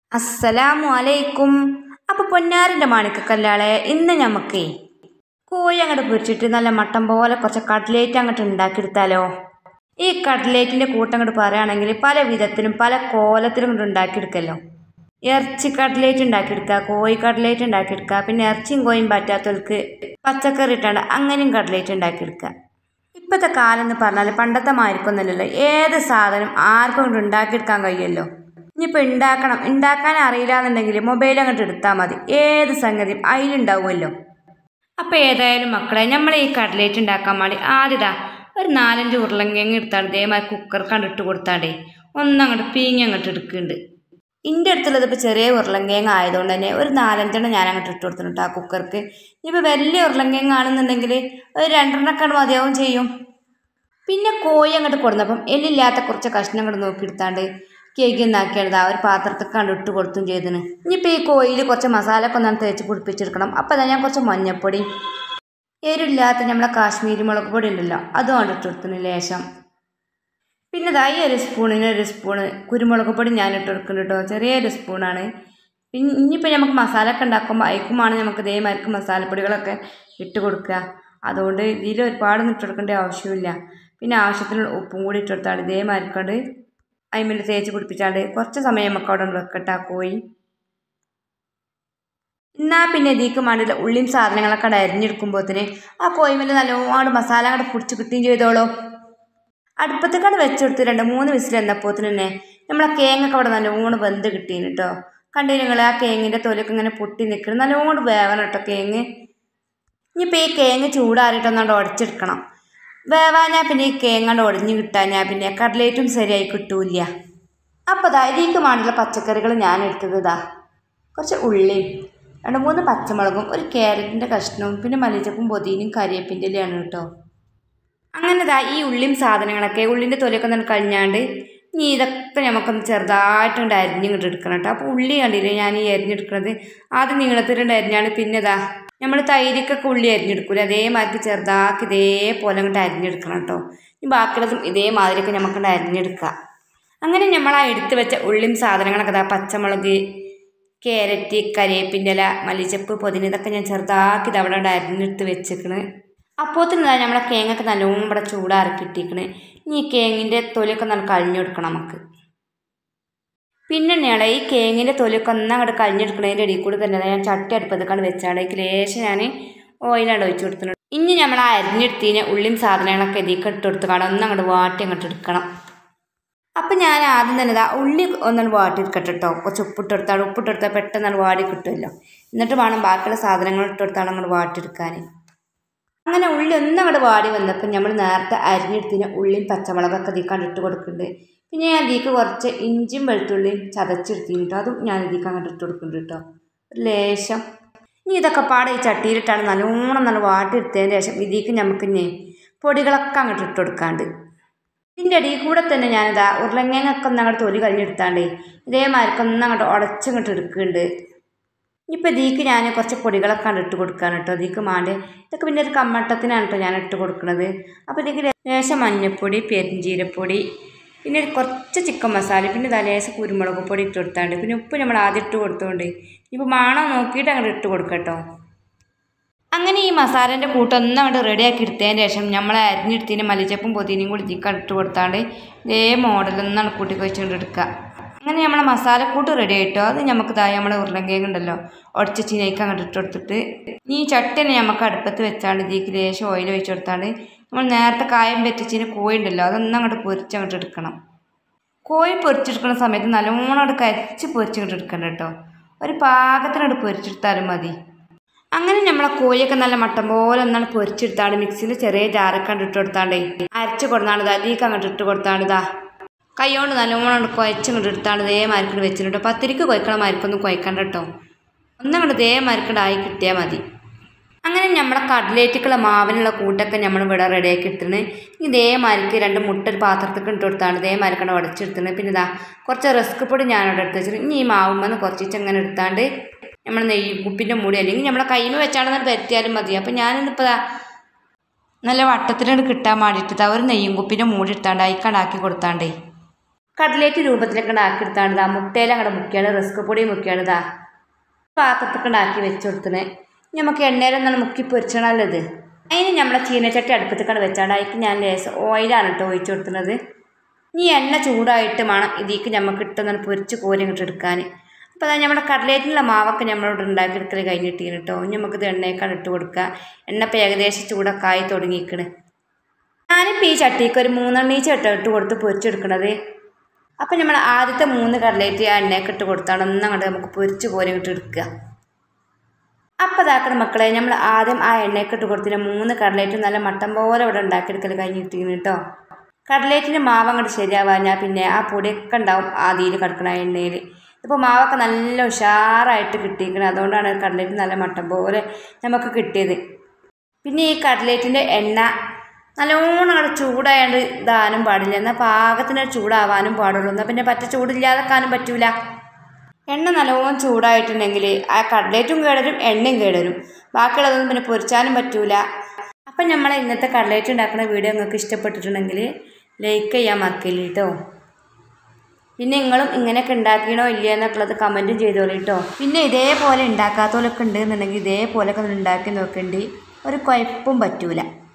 അസ്സലാമു അലൈക്കും അപ്പോൾ പൊന്നാറിൻ്റെ മാണിക്കക്കല്ലാളെ ഇന്ന് നമുക്കേ കോഴി അങ്ങോട്ട് പൊരിച്ചിട്ട് നല്ല മട്ടൻ പോലെ കുറച്ച് കട്ട്ലേറ്റ് അങ്ങോട്ട് ഉണ്ടാക്കിയെടുത്താലോ ഈ കട്ട്ലേറ്റിൻ്റെ കൂട്ടങ്ങോട്ട് പറയുകയാണെങ്കിൽ പല വിധത്തിലും പല കോലത്തിലും കൊണ്ട് ഉണ്ടാക്കിയെടുക്കല്ലോ ഇറച്ചി കട്ട്ലേറ്റ് ഉണ്ടാക്കിയെടുക്കുക കോഴി കട്ട്ലേറ്റ് ഉണ്ടാക്കിയെടുക്കുക പിന്നെ ഇറച്ചിയും കോയും പറ്റാത്തവർക്ക് പച്ചക്കറി ഇട്ടാണ്ട് അങ്ങനെയും കട്ട്ലേറ്റ് ഉണ്ടാക്കിയെടുക്കുക ഇപ്പോഴത്തെ കാലം എന്ന് പറഞ്ഞാൽ പണ്ടത്തെ മാരിക്കൊന്നുമല്ലല്ലോ ഏത് സാധനം ആർക്കും കൊണ്ട് ഉണ്ടാക്കിയെടുക്കാൻ കഴിയുമല്ലോ ഇനിയിപ്പോൾ ഉണ്ടാക്കണം ഉണ്ടാക്കാൻ അറിയില്ല എന്നുണ്ടെങ്കിൽ മൊബൈൽ അങ്ങോട്ട് എടുത്താൽ മതി ഏത് സംഗതിയും അതിലുണ്ടാവുമല്ലോ അപ്പോൾ ഏതായാലും മക്കളെ നമ്മൾ ഈ കട്ട്ലേറ്റ് ഉണ്ടാക്കാൻ വേണ്ടി ആദ്യതാ ഒരു നാലഞ്ച് ഉരുളങ്കിഴങ്ങ് എടുത്താണ്ട് ഇതേമാതിരി കുക്കർ കണ്ടിട്ട് കൊടുത്താണ്ടേ ഒന്നങ്ങോട്ട് പീങ്ങി അങ്ങോട്ട് എടുക്കുന്നുണ്ട് ഇൻ്റെ അടുത്തുള്ളത് ഇപ്പോൾ ചെറിയ ഉരുളങ്കിഴങ്ങ് ആയതുകൊണ്ട് തന്നെ ഒരു നാലഞ്ചെണ്ണം ഞാൻ അങ്ങോട്ട് ഇട്ട് കൊടുത്തിട്ടുണ്ട് ആ കുക്കർക്ക് ഇനിയിപ്പോൾ വലിയ ഉരുളങ്കിഴങ്ങ് ആണെന്നുണ്ടെങ്കിൽ ഒരു രണ്ടെണ്ണക്കാണ് മതിയാവും ചെയ്യും പിന്നെ കോഴി അങ്ങോട്ട് കൊടുന്നപ്പം എല്ലില്ലാത്ത കുറച്ച് കഷ്ണം അങ്ങോട്ട് നോക്കിയെടുത്താണ്ട് കേക്ക് ഉണ്ടാക്കിയത് ആ ഒരു പാത്രത്തിൽ കണ്ട് ഇട്ട് കൊടുത്തും ചെയ്തിന് ഇനിയിപ്പോൾ ഈ കോഴിയിൽ കുറച്ച് മസാല ഒക്കെ ഒന്നാണ് തേച്ച് പിടിപ്പിച്ചെടുക്കണം അപ്പോൾ അതാ ഞാൻ കുറച്ച് മഞ്ഞപ്പൊടി എരില്ലാത്ത നമ്മളെ കാശ്മീരി മുളക് പൊടി ഉണ്ടല്ലോ അതും കൊണ്ട് ഇട്ട് കൊടുത്തിന് ലേശം പിന്നെ ഇതാ ഈ ഒരു സ്പൂണിന് ഒരു സ്പൂണ് കുരുമുളക് പൊടി ഞാൻ ഇട്ട് കൊടുക്കുന്നുണ്ട് കേട്ടോ ചെറിയൊരു സ്പൂണാണ് പിന്നെ ഇനിയിപ്പോൾ നമുക്ക് മസാല ഒക്കെ ഉണ്ടാക്കുമ്പോൾ അയക്കുമാണ് നമുക്ക് ഇതേമാതിരിക്ക് മസാലപ്പൊടികളൊക്കെ ഇട്ട് കൊടുക്കുക അതുകൊണ്ട് ഇതിൽ ഒരുപാടൊന്നും ഇട്ട് കൊടുക്കേണ്ട ആവശ്യമില്ല പിന്നെ ആവശ്യത്തിനുള്ള ഉപ്പും കൂടി ഇട്ട് കൊടുത്താൽ ഇതേമാതിരിക്കൊണ്ട് അതിന്മേൽ തേച്ച് പിടിപ്പിച്ചാണ്ട് കുറച്ച് സമയം നമുക്ക് അവിടെ വെക്കട്ടെ ആ കോഴി എന്നാൽ പിന്നെ ഇതിക്ക് വേണ്ടിയിട്ട് ഉള്ളിയും സാധനങ്ങളൊക്കെ അവിടെ അരിഞ്ഞെടുക്കുമ്പോഴത്തേന് ആ കോയിമേൽ നല്ലോണം മസാല അങ്ങോട്ട് പിടിച്ച് കിട്ടുകയും ചെയ്തോളൂ അടുപ്പത്തേക്കാണ് വെച്ചെടുത്ത് രണ്ട് മൂന്ന് വിസിൽ എന്നപ്പോത്തിന് തന്നെ നമ്മളെ കേങ്ങൊക്കെ അവിടെ നല്ലോണം വെന്ത് കിട്ടീന് കേട്ടോ കണ്ടു നിങ്ങൾ ആ കേങ്ങിൻ്റെ തൊലിയൊക്കെ ഇങ്ങനെ പൊട്ടി നിൽക്കണം നല്ലോണം വേവണം കേട്ടോ കേങ്ങ് ഇനിയിപ്പോൾ ഈ കേങ്ങ് ചൂടാറിയിട്ടൊന്നാണ്ട് ഉടച്ചെടുക്കണം വേവാഞ്ഞാൽ പിന്നെ ഈ കേങ്ങാണ്ട് ഉടഞ്ഞ് കിട്ടാഞ്ഞാൽ പിന്നെ കട്ലേറ്റും ശരിയായി കിട്ടൂല അപ്പോൾ ഇതാ ഇതിലേക്ക് വേണ്ടിയുള്ള പച്ചക്കറികൾ ഞാൻ എടുത്തത് ഇതാ കുറച്ച് ഉള്ളിയും രണ്ട് മൂന്ന് പച്ചമുളകും ഒരു ക്യാരറ്റിൻ്റെ കഷ്ണവും പിന്നെ മല്ലിച്ചപ്പും പൊതിനും കരിയേപ്പിൻ്റെ ഇലയാണ് കേട്ടോ അങ്ങനെ ഇതാ ഈ ഉള്ളിയും സാധനങ്ങളൊക്കെ ഉള്ളിൻ്റെ തൊലിയൊക്കെ ഒന്ന് കഴിഞ്ഞാണ്ട് ഇനി ഇതൊക്കെ നമുക്കൊന്ന് ചെറുതായിട്ടുണ്ട് അരിഞ്ഞിങ്ങോട്ട് എടുക്കണം കേട്ടോ അപ്പോൾ ഉള്ളി കണ്ടില്ലേ ഞാൻ ഈ അരിഞ്ഞെടുക്കുന്നത് ആദ്യം നീളത്തിലുണ്ട് അരിഞ്ഞാണ് പിന്നെ ഇതാ നമ്മൾ തൈരിക്കൊക്കെ ഉള്ളി അരിഞ്ഞെടുക്കൂല അതേമാതിരി ചെറുതാക്കി ഇതേപോലെ അങ്ങോട്ട് അരിഞ്ഞെടുക്കണം കേട്ടോ ഈ ബാക്കിയുള്ളതും ഇതേമാതിരിയൊക്കെ നമുക്കുണ്ട് അരിഞ്ഞെടുക്കുക അങ്ങനെ നമ്മൾ ആ എടുത്ത് വെച്ച ഉള്ളിയും സാധനങ്ങളൊക്കെ ഇതാ പച്ചമുളക് ക്യാരറ്റ് കരിവേപ്പിൻ്റെ ഇല മല്ലിച്ചപ്പ് പൊതിന ഇതൊക്കെ ഞാൻ ചെറുതാക്കി ഇത് അവിടെ അരിഞ്ഞെടുത്ത് വെച്ചേക്കണ് അപ്പോൾ തന്നെ നമ്മളെ കേങ്ങൊക്കെ നല്ലോണം ഇവിടെ ചൂടാറി ഇട്ടിക്കണ് ഇനി ഈ കേങ്ങിൻ്റെ തൊലിയൊക്കെ നല്ല കഴിഞ്ഞു കൊടുക്കണം നമുക്ക് പിന്നെ തന്നെയാണ് ഈ കേങ്ങിൻ്റെ തൊലിയൊക്കെ ഒന്നും അങ്ങോട്ട് കഴിഞ്ഞെടുക്കണതിൻ്റെ ഇടയിൽ കൂടി തന്നെ ഞാൻ ചട്ടി അടുപ്പത്തേക്കാണ് വെച്ചാണ് അതിലേക്ക് ലേശം ഞാൻ ഓയിലാണ് ഒഴിച്ചു കൊടുത്തിട്ടുണ്ട് ഇനി നമ്മൾ ആ അരിഞ്ഞെടുത്തതിന് ഉള്ളിയും സാധനങ്ങളൊക്കെ ഇതിലേക്ക് ഇട്ട് കൊടുത്ത് കാണാം ഒന്ന് അങ്ങോട്ട് വാട്ടി അങ്ങോട്ട് എടുക്കണം അപ്പം ഞാൻ ആദ്യം തന്നെ ഇതാ ഉള്ളി ഒന്നാണ് വാട്ടി എടുക്കട്ടെ കേട്ടോ കുറച്ച് ഉപ്പിട്ടെടുത്താൽ ഉപ്പിട്ടെടുത്താൽ പെട്ടെന്ന് വാടി കിട്ടുമല്ലോ എന്നിട്ട് വേണം ബാക്കിയുള്ള സാധനങ്ങൾ ഇട്ടെടുത്താണ് അങ്ങോട്ട് വാട്ടിയെടുക്കാൻ അങ്ങനെ ഉള്ളി ഒന്നും അങ്ങോട്ട് വാടി വന്നപ്പോൾ നമ്മൾ നേരത്തെ അരിഞ്ഞെടുത്തിന് ഉള്ളിയും പച്ചമുളകൊക്കെ ഇതിൽ കണ്ടിട്ട് കൊടുക്കുന്നുണ്ട് പിന്നെ ഞാൻ ഇതിലേക്ക് കുറച്ച് ഇഞ്ചിയും വെളുത്തുള്ളിയും ചതച്ചെടുത്തിന് കേട്ടോ അതും ഞാൻ ഇതിലേക്ക് അങ്ങോട്ട് ഇട്ട് കൊടുക്കുന്നുണ്ട് കേട്ടോ ഒരു ലേശം ഇനി ഇതൊക്കെ പാടെ ഈ ചട്ടിയിലിട്ടാണ് നല്ലോണം നല്ല വാട്ടിയെടുത്തതിന് ശേഷം ഇതിലേക്ക് നമുക്ക് ഇനി പൊടികളൊക്കെ അങ്ങോട്ട് ഇട്ട് കൊടുക്കാണ്ട് ഇതിൻ്റെ അടിയിൽ കൂടെ തന്നെ ഞാനിതാ ഉരുളങ്ങയൊക്കെ ഒന്ന് അങ്ങോട്ട് തൊലി കഴിഞ്ഞെടുത്താണ്ടേ ഇതേമാതിരിക്ക് ഒന്ന് അങ്ങോട്ട് ഉടച്ചങ്ങോട്ട് എടുക്കുന്നുണ്ട് ഇനിയിപ്പോൾ ഇതിക്ക് ഞാൻ കുറച്ച് പൊടികളൊക്കെ കണ്ട് ഇട്ട് കൊടുക്കുകയാണ് കേട്ടോ ഇതിക്ക് മാണ്ട് ഇതൊക്കെ പിന്നെ ഒരു കമ്മട്ടത്തിനാണ് കേട്ടോ ഞാൻ ഇട്ട് കൊടുക്കുന്നത് അപ്പോൾ ഇതിക്ക് ലേശം മഞ്ഞൾപ്പൊടി പെരിഞ്ചീരപ്പൊടി പിന്നെ ഒരു കുറച്ച് ചിക്കൻ മസാല പിന്നെ ഇതാ ലേശം കുരുമുളക് പൊടി ഇട്ട് കൊടുത്താണ്ട് പിന്നെ ഉപ്പ് നമ്മൾ ആദ്യം ഇട്ട് കൊടുത്തോണ്ട് ഇപ്പോൾ മാണം നോക്കിയിട്ട് അങ്ങോട്ട് ഇട്ട് കൊടുക്കട്ടോ അങ്ങനെ ഈ മസാലേൻ്റെ കൂട്ടൊന്നും അങ്ങോട്ട് റെഡിയാക്കി എടുത്തതിന് ശേഷം നമ്മൾ അരിഞ്ഞെടുത്തതിന് മല്ലിച്ചപ്പും പൊതിനയും കൂടി ചിക്കൻ ഇട്ട് കൊടുത്താണ്ട് ഇതേ മോഡലൊന്നാണ് കൂട്ടി കഴിച്ചുകൊണ്ട് എടുക്കുക അങ്ങനെ നമ്മളെ മസാലക്കൂട്ട് റെഡി ആയിട്ടോ അത് നമുക്ക് താഴെ നമ്മളെ ഉരുളങ്കിഴങ്ങ് ഉണ്ടല്ലോ ഉടച്ച ചീനയ്ക്ക് അങ്ങോട്ട് ഇട്ട് കൊടുത്തിട്ട് ഈ ചട്ടനെ നമുക്ക് അടുപ്പത്ത് വെച്ചാണ്ട് ഇതിലേക്ക് ലേശം ഓയിൽ ഒഴിച്ച് കൊടുത്താണ്ട് നമ്മൾ നേരത്തെ കായം പറ്റിച്ചതിന് കോഴി ഉണ്ടല്ലോ അതൊന്നും അങ്ങോട്ട് പൊരിച്ച് അങ്ങോട്ട് എടുക്കണം കോഴി പൊരിച്ചെടുക്കുന്ന സമയത്ത് നല്ലോണം അങ്ങോട്ട് കരിച്ച് പൊരിച്ചങ്ങോട്ട് എടുക്കണ്ട കേട്ടോ ഒരു പാകത്തിനോട് പൊരിച്ചെടുത്താലും മതി അങ്ങനെ നമ്മളെ കോഴിയൊക്കെ നല്ല മട്ടം പോലെ ഒന്നാണ് പൊരിച്ചെടുത്താണ്ട് മിക്സിയിൽ ചെറിയ ജാറൊക്കെ ഇട്ട് കൊടുത്താണ്ടേ അരച്ച് കൊടുത്താണ്ട് ഇതാ അതിലേക്ക് അങ്ങോട്ട് ഇട്ട് കൊടുത്താണ്ട് ഇതാ കൈകൊണ്ട് നല്ലോണം കുഴച്ചങ്ങോട്ട് എടുത്താണ്ട് ഇതേ മരക്കണ്ട് വെച്ചിട്ടുണ്ട് പത്തിരിക്ക് കുഴക്കണ മരക്കൊന്നും കുഴക്കണ്ട കേട്ടോ ഒന്നങ്ങോട്ട് ഇതേ മരക്കണ്ടായി കിട്ടിയാൽ മതി അങ്ങനെ നമ്മളെ കട്ലേറ്റുക്കുള്ള മാവിനുള്ള കൂട്ടൊക്കെ നമ്മൾ ഇവിടെ റെഡിയാക്കി എടുത്തിട്ടുണ്ട് ഇതേ മരക്ക് രണ്ട് മുട്ട ഒരു പാത്രത്തേക്ക് ഇട്ട് കൊടുത്താണ് ഇതേ മരക്കണ്ട ഉടച്ചെടുത്തിട്ടുണ്ട് പിന്നെ ഇതാ കുറച്ച് റിസ്ക് പൊടി ഞാനിവിടെ എടുത്ത് വെച്ചിട്ട് ഇനി ഈ മാവുമെന്ന് കുറച്ച് അങ്ങനെ എടുത്താണ്ട് നമ്മൾ നെയ്യ് കുപ്പിൻ്റെ മൂടി അല്ലെങ്കിൽ നമ്മളെ കൈമ വെച്ചാണെന്ന് പരത്തിയാലും മതി അപ്പം ഞാനിന്നിപ്പോൾ നല്ല വട്ടത്തിലാണ് കിട്ടാൻ വേണ്ടിയിട്ട് ഒരു നെയ്യും കുപ്പിൻ്റെ മൂടി എടുത്താണ്ട് അയക്കാണ്ടാക്കി കൊടുത്താണ്ടേ കട്ലേറ്റ് രൂപത്തിലൊക്കെ ആക്കിയെടുത്താണ്ട് ആ മുട്ടയിൽ അങ്ങോട്ട് മുക്കിയാണ് റിസ്ക് പൊടി മുക്കിയാണ് ഇതാ പാത്രത്തൊക്കെ ഉണ്ടാക്കി വെച്ച് കൊടുത്തത് നമുക്ക് എണ്ണയിലൊന്നാണ് മുക്കി പൊരിച്ചണല്ലോ ഇത് അതിന് നമ്മളെ ചീനച്ചട്ടി അടുപ്പത്തേക്കാണ് വെച്ചാണ്ട് അതിക്ക് ഞാൻ ലേസ് ഓയിലാണ് കേട്ടോ ഒഴിച്ചു കൊടുക്കുന്നത് ഈ എണ്ണ ചൂടായിട്ട് വേണം ഇതിലേക്ക് നമുക്ക് ഇട്ടൊന്ന് പൊരിച്ച് കോരി ഇങ്ങോട്ട് എടുക്കാൻ അപ്പോൾ അതാ നമ്മുടെ കട്ലേറ്റിനുള്ള മാവൊക്കെ നമ്മളിവിടെ ഉണ്ടാക്കിയെടുക്കൽ കഴിഞ്ഞിട്ടീന് കേട്ടോ ഇനി നമുക്കിത് എണ്ണയൊക്കെ ഇട്ട് കൊടുക്കുക എണ്ണ ഇപ്പോൾ ഏകദേശം ചൂടൊക്കെ ആയി തുടങ്ങിയിരിക്കണ് ഞാനിപ്പോൾ ഈ ചട്ടിക്ക് ഒരു മൂന്നെണ്ണീച്ച ഇട്ട് ഇട്ട് കൊടുത്ത് പൊരിച്ചെടുക്കണത് അപ്പം നമ്മൾ ആദ്യത്തെ മൂന്ന് കട്ലേറ്റ് ആ എണ്ണയൊക്കെ ഇട്ട് കൊടുത്താണ് ഒന്നങ്ങോട്ട് നമുക്ക് പൊരിച്ച് കോരി ഇട്ട് എടുക്കുക അപ്പോൾ ഇതാക്കണ മക്കളെ നമ്മൾ ആദ്യം ആ എണ്ണയൊക്കെ ഇട്ട് കൊടുത്തിട്ട് മൂന്ന് കട്ലേറ്റ് നല്ല മട്ടൻ പോലെ ഇവിടെ ഉണ്ടാക്കിയെടുക്കൽ കഴിഞ്ഞിട്ടിരിക്കുന്നു കേട്ടോ കട്ലേറ്റിൻ്റെ മാവ് അങ്ങോട്ട് ശരിയാവാഞ്ഞാൽ പിന്നെ ആ പൊടിയൊക്കെ ഉണ്ടാവും ആദ്യയിൽ കിടക്കണ ആ എണ്ണയിൽ ഇപ്പോൾ മാവൊക്കെ നല്ല ഉഷാറായിട്ട് കിട്ടിയിരിക്കണം അതുകൊണ്ടാണ് കട്ലേറ്റ് നല്ല മട്ടൻ പോലെ നമുക്ക് കിട്ടിയത് പിന്നെ ഈ കട്ലേറ്റിൻ്റെ എണ്ണ നല്ലോണം അവിടെ ചൂടായാണ്ട് ഇതാനും പാടില്ല എന്നാൽ പാകത്തിന് ചൂടാവാനും പാടുള്ളൂ എന്നാൽ പിന്നെ പറ്റ ചൂടില്ലാതെക്കാനും പറ്റൂല എണ്ണ നല്ലോണം ചൂടായിട്ടുണ്ടെങ്കിൽ ആ കട്ലേറ്റും കേടരും എണ്ണയും കേടരും ബാക്കിയുള്ളതൊന്നും പിന്നെ പൊരിച്ചാനും പറ്റൂല അപ്പം നമ്മൾ ഇന്നത്തെ കട്ലേറ്റ് ഉണ്ടാക്കുന്ന വീഡിയോ നിങ്ങൾക്ക് ഇഷ്ടപ്പെട്ടിട്ടുണ്ടെങ്കിൽ ലൈക്ക് ചെയ്യാൻ മറക്കില്ല കേട്ടോ പിന്നെ നിങ്ങളും ഇങ്ങനെയൊക്കെ ഉണ്ടാക്കണോ ഇല്ലയോ എന്നൊക്കെയുള്ളത് കമൻറ്റും ചെയ്തോളൂ കേട്ടോ പിന്നെ ഇതേപോലെ ഉണ്ടാക്കാത്തവരൊക്കെ ഉണ്ടെന്നുണ്ടെങ്കിൽ ഇതേപോലെയൊക്കെ ഒന്ന് ഉണ്ടാക്കി നോക്കേണ്ടി ഒരു കുഴപ്പവും പറ്റൂല